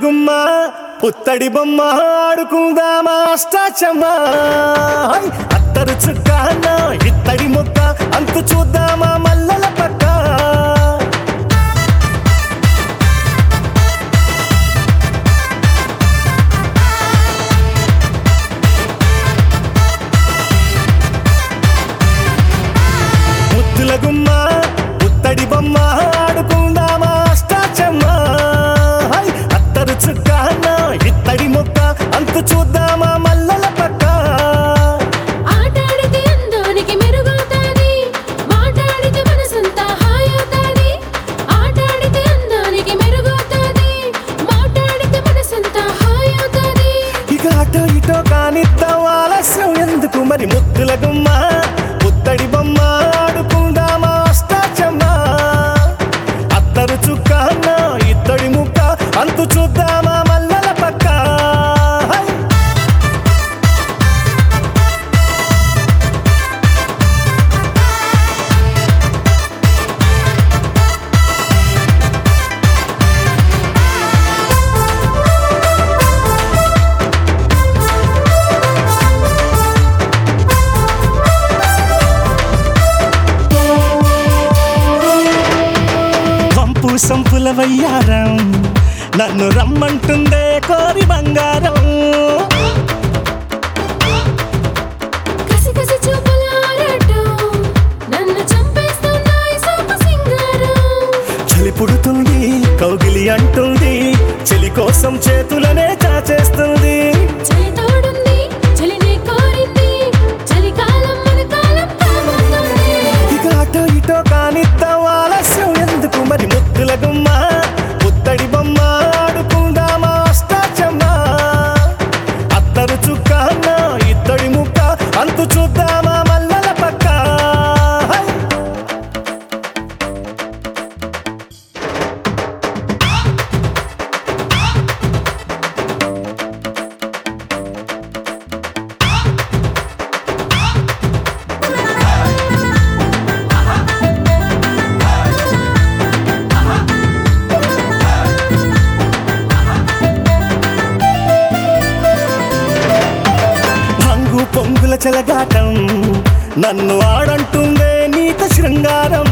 గుమ్మ పుత్తడి బొమ్మ ఆడుకుందామా అష్టాచమ్మా హై! అత్తరు చుక్క నా ఇత్తడి ముక్క అంతు చూద్దామా మల్లల పక్క ముద్దుల గుమ్మ పుత్తడి బొమ్మ ఆడుకుందామా అష్టాచమ్మా హై! అత్తరు చుక్క నా ఇత్తడి ముక్క అంతు చూద్దామా మల్లల పక్క ఆటాడితే అందానికి మెరుగవుతాది మాట్లాడితే మనసంతా హాయవుతాది ఆటాడితే అందానికి మెరుగవుతాది మాట్లాడితే మనసంతా హాయవుతాది ఇక అటో ఇటో కానిద్దాం ఆలస్యం ఎందుకు మరి ముద్దుల గుమ్మ పుత్తడి బొమ్మ ఆడుకుందామా అష్టాచమ్మా అత్తరు చుక్క నా ఇత్తడి ముక్క అంతు చూద్దామా మల్లల పక్క హై! పంపు సంపుల వయ్యారం నన్ను రమ్మంటుందే కోరి బంగారం కసి కసి చూపుల ఆరాటం నన్ను చంపేస్తున్నాయి సోప సింగారం చలి పుడుతుంది కౌగిలి అంటుంది చెలి కోసం చేతులనే చాచేస్తుంది చలి తోడుంది చలినే కోరింది చలికాలం మన కాలం కాబోతోంది ఇక అటో ఇటో కానిద్దాం ఆలస్యం ఎందుకు మరి ముద్దుల గుమ్మ పుత్తడి బొమ్మ ఆడుకుందామా అష్టాచమ్మా అత్తరు చుక్క నా ఇత్తడి ముక్క అంతు చూద్దామా మల్లల పక్క హై! రంగు పొంగుల చెలగాటం నన్ను ఆడంటుందే నీత శృంగారం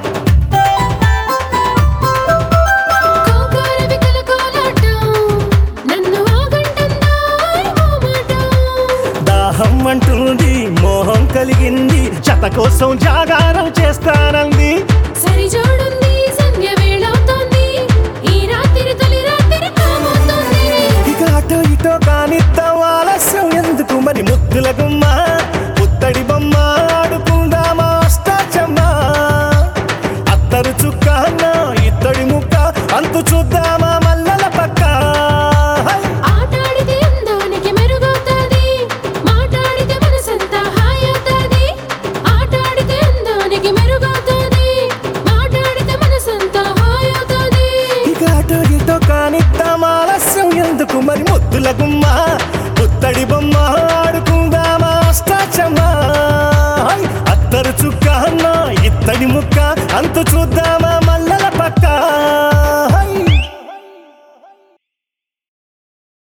కోకార వికల కోలాటం నన్ను ఆగంటుందాయ్ మోమాటం దాహం అంటుంది మోహం కలిగింది చత కోసం జాగారం చేస్తానంది సరి జోడుంది సంధ్య వేళవుతోంది ఈ రాత్రి తొలి రాత్రి కాబోతోంది ఇక అటో ఇటో కానిద్దాం ఆలస్యం ఎందుకు మరి ముద్దుల గుమ్మ పుత్తడి బొమ్మ ఆడుకుందామా అష్టాచమ్మా అత్తరు చుక్క నా ఇత్తడి ముక్క అంతు చూద్దామా మల్లల పక్క హై! ఆటాడితే అందానికి మెరుగవుతాది మాట్లాడితే మనసంతా హాయవుతాది ఆటాడితే అందానికి మెరుగవుతాది మాట్లాడితే మనసంతా హాయవుతాది ఇక అటో ఇటో కానిద్దాం ఆలస్యం ఎందుకు మరి ముద్దుల గుమ్మ పుత్తడి బొమ్మ ఆడుకుందామా అష్టాచమ్మా హై! అత్తరు చుక్క నా ఇత్తడి ముక్క అంతు చూద్దామా మల్లల పక్క